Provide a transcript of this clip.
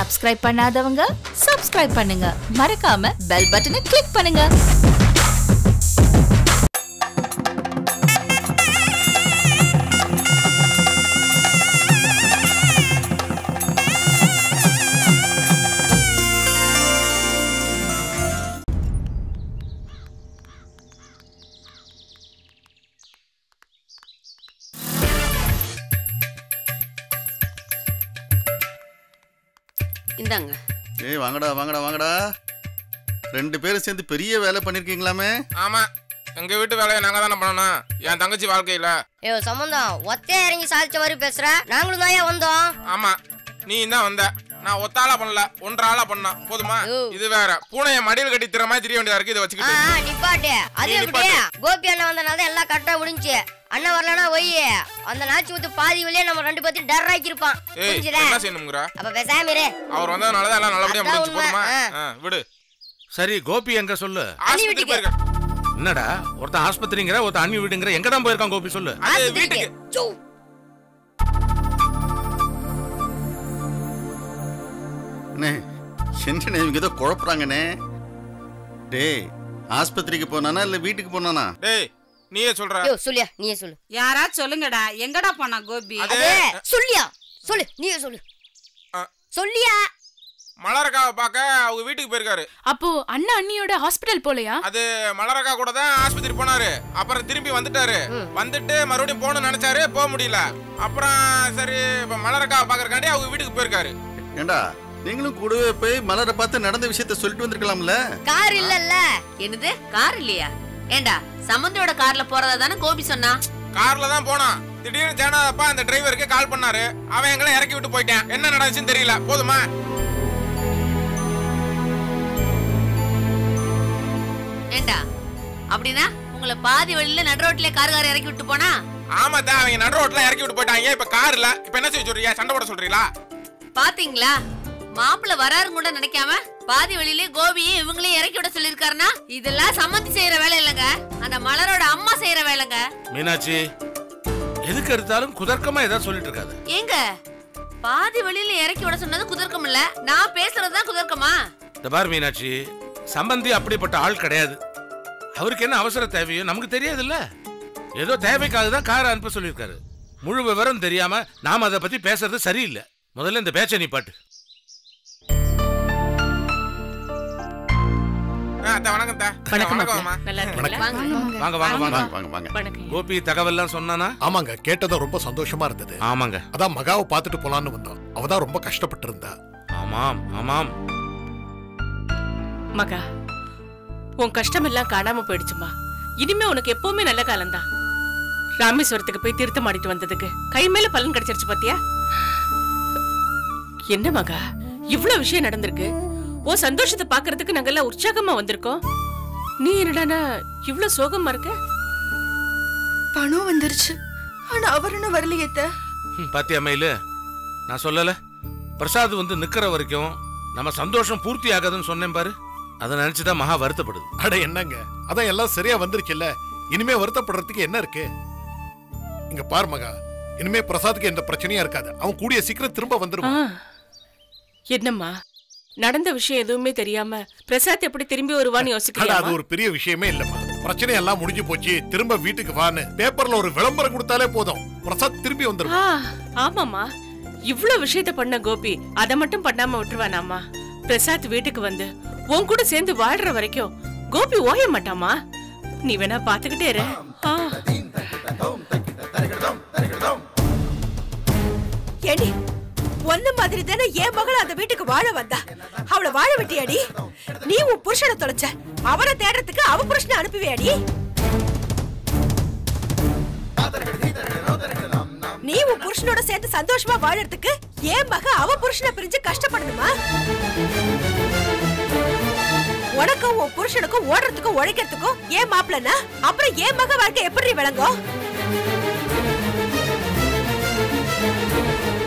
Subscribe பண்ணாதவங்க subscribe பண்ணுங்க மறக்காம பெல் பட்டனை கிளிக் பண்ணுங்க இந்தாங்க ஏய் வாங்கடா வாங்கடா வாங்கடா ரெண்டு பேரும் சேர்ந்து பெரிய வேலை பண்ணிருக்கீங்களாமே ஆமா எங்க வீட்டு வேலையை நாங்க தானே பண்ணணும் என் தங்கச்சி வாழ்க்கையில ஐயோ சம்பந்தம் ஒத்தையா இறங்கி சாதிச்ச மாதிரி பேசுற நாங்களும் தான் வந்தோம் ஆமா நீ தான் வந்த நான் ஒத்தாளா பண்ணல ஒன்றரை ஆளா பண்ணேன் போதுமா ஓ. இது வேற பூனைய மடியில் கட்டி திற மாதிரி தெரிய வேண்டியதா இருக்கு இதை ஆ வச்சுக்கிட்டு ஆ, நிப்பாட்டு அது நீ எப்படி நிப்பாட்டு. கோபி அண்ணன் வந்தனால தான் எல்லாம் கரெக்டா முடிஞ்சுச்சு அண்ணன் வரலனா ஒய்யே அந்த நாச்சி ஊத்து பாதி வழியே நம்ம ரெண்டு பேத்தையும் டர் ஆக்கியிருப்பான் ஏய் புரிஞ்சுதா என்ன செய்யணுங்கிற அப்ப பேசாம இரு அவர் வந்ததுனால தான் எல்லாம் நல்லபடியா அதான் முடிஞ்சு உண்மை. போதுமா ஆ. ஆ, விடு சரி கோபி எங்க சொல்லு ஆஸ்பத்திரி வீட்டுக்கு. போயிருக்க என்னடா ஒருத்தன் ஆஸ்பத்திரிங்கிற ஒருத்தன் அண்ணி வீடுங்கிற எங்க தான் போயிருக்கான் கோபி சொல்லு அது ஆஸ்பத்திரிக்கு வீட்டுக்கு சூ. அண்ணே என்னண்ணே இவங்க ஏதோ குழப்புறாங்கண்ணே டேய் ஆஸ்பத்திரிக்கு போனானா இல்ல வீட்டுக்கு போனானா டேய் நீயே சொல்ற ஐயோ சொல்லியா நீயே சொல்லு யாரா சொல்லுங்கடா எங்கடா போனா கோபி அது அது சொல்லியா சொல்லு நீயே சொல்லு ஆ. சொல்லியா மலரக்காவை பார்க்க அவங்க வீட்டுக்கு போயிருக்காரு அப்போ அண்ணா அண்ணியோட ஹாஸ்பிடல் போலையா அது மலரக்கா கூட தான் ஆஸ்பத்திரி போனாரு அப்புறம் திரும்பி வந்துட்டாரு வந்துட்டு மறுபடியும் போகணும்னு நினைச்சாரு போக முடியல அப்புறம் சரி இப்ப மலரக்காவை பாக்குறக்காண்டி அவங்க வீட்டுக்கு போயிருக்காரு ஏண்டா நீங்களும் கூடவே போய் மலரை பார்த்து நடந்த விஷயத்த சொல்லிட்டு வந்திருக்கலாம்ல கார் இல்லல்ல என்னது கார் இல்லையா ஏண்டா சமுந்திரோட கார்ல போறதா தானே கோபி சொன்னா கார்ல தான் போனான் திடீர்னு ஜானாதப்பா அந்த டிரைவருக்கு கால் பண்ணாரு அவன் எங்களை இறக்கி விட்டு போயிட்டான் என்ன நடந்துச்சுன்னு தெரியல போதுமா ஏண்டா அப்படின்னா உங்களை பாதி வழியில நடு ரோட்ல கார் இறக்கி விட்டு போனா ஆமா தான் அவங்க நடு ரோட்ல இறக்கி விட்டு போயிட்டாங்க இப்ப கார் இல்ல இப்ப என்ன செய்ய சொல்றீங்க சண்டை போட சொல்றீங்களா பாத்தீங்களா மாப்பிள்ள வராரு கூட நினைக்காம பாதி வழியிலே கோபியும் இவங்களையும் இறக்கி விட சொல்லிருக்காருன்னா இதெல்லாம் சம்மந்தி செய்யற வேலை இல்லைங்க அந்த மலரோட அம்மா செய்யற வேலைங்க மீனாட்சி எதுக்கு எடுத்தாலும் குதர்க்கமா ஏதாவது சொல்லிட்டு இருக்காது ஏங்க பாதி வழியில இறக்கி விட சொன்னது குதர்க்கம் இல்ல நான் பேசுறதுதான் குதர்க்கமா இந்த பார் மீனாட்சி சம்பந்தி அப்படிப்பட்ட ஆள் கிடையாது அவருக்கு என்ன அவசர தேவையோ நமக்கு தெரியாதுல்ல ஏதோ தேவைக்காக தான் காரை அனுப்ப சொல்லியிருக்காரு முழு விவரம் தெரியாம நாம அதை பத்தி பேசுறது சரியில்லை முதல்ல இந்த பேச்சை நீ பாட்டு ஆ, அத்தை, வணக்கம் அத்தை. வணக்கம் அம்மா. வாங்க வாங்க வாங்க வாங்க வாங்க வாங்க வாங்க கோபி தகவல்லாம் சொன்னானா ஆமாங்க கேட்டதும் ரொம்ப சந்தோஷமா இருந்தது ஆமாங்க அதான் மகாவை பார்த்துட்டு போலான்னு வந்தோம் அவ தான் ரொம்ப கஷ்டப்பட்டு இருந்தா ஆமாம் ஆமாம் மகா உன் கஷ்டம் எல்லாம் காணாம போயிடுச்சுமா இனிமே உனக்கு எப்பவுமே நல்ல காலம்தான் ராமேஸ்வரத்துக்கு போய் தீர்த்தம் ஆடிட்டு வந்ததுக்கு கை மேல பலன் கிடைச்சிருச்சு பாத்தியா என்ன மகா இவ்ளோ விஷயம் நடந்திருக்கு உன் சந்தோஷத்தை பாக்குறதுக்கு நாங்க எல்லாம் உற்சாகமா வந்திருக்கோம் நீ என்னடானா இவ்ளோ சோகமா இருக்க பணம் வந்துருச்சு ஆனா அவர் இன்னும் வரலையே அத்தை. ம், பாத்தியா மயிலு நான் சொல்லல பிரசாத் வந்து நிக்கிற வரைக்கும் நம்ம சந்தோஷம் பூர்த்தி ஆகாதுன்னு சொன்னேன் பாரு அதை நினைச்சுதான் மகா வருத்தப்படுது அட என்னங்க அதான் எல்லாம் சரியா வந்துருச்சுல்ல இனிமே வருத்தப்படுறதுக்கு என்ன இருக்கு இங்க பார் மகா இனிமே பிரசாத்துக்கு எந்த பிரச்சனையும் இருக்காது அவன் கூடிய சீக்கிரம் திரும்ப ஆ, வந்துருவான் என்னம்மா நடந்த விஷயம் எதுவுமே தெரியாம பிரசாத் எப்படி திரும்பி வருவான்னு அட யோசிக்கலையா அது ஒரு பெரிய விஷயமே இல்லம்மா பிரச்சனை எல்லாம் முடிஞ்சு போச்சு திரும்ப வீட்டுக்கு வான்னு பேப்பர்ல ஒரு விளம்பரம் கொடுத்தாலே போதும் பிரசாத் திரும்பி வந்துருவான் ஆ, ஆமாம்மா இவ்ளோ விஷயத்த பண்ண கோபி அத மட்டும் பண்ணாம விட்டுருவானாமா பிரசாத் வீட்டுக்கு வந்து உன் கூட சேர்ந்து வாழ்ற வரைக்கும் கோபி ஓய மாட்டாமா நீ வேணா பாத்துக்கிட்டே இரு ஆ. ஏடி ஒன்ன மாதிரி தானே என் மகள் அந்த வீட்டுக்கு வாழ வந்தா அவளை வாழ விட்டியாடி நீ உன் புருஷனை தொலைச்ச அவரை தேடுறதுக்கு அவ புருஷனை அனுப்புவியாடி நீ உன் புருஷனோட சேர்ந்து சந்தோஷமா வாழறதுக்கு என் மக அவ புருஷனை பிரிஞ்சு கஷ்டப்படணுமா உனக்கும் உன் புருஷனுக்கும் ஓடுறதுக்கும் உழைக்கிறதுக்கும் ஏன் மாப்பிளனா அப்புறம் என் மக வாழ்க்கை எப்படி விளங்கும்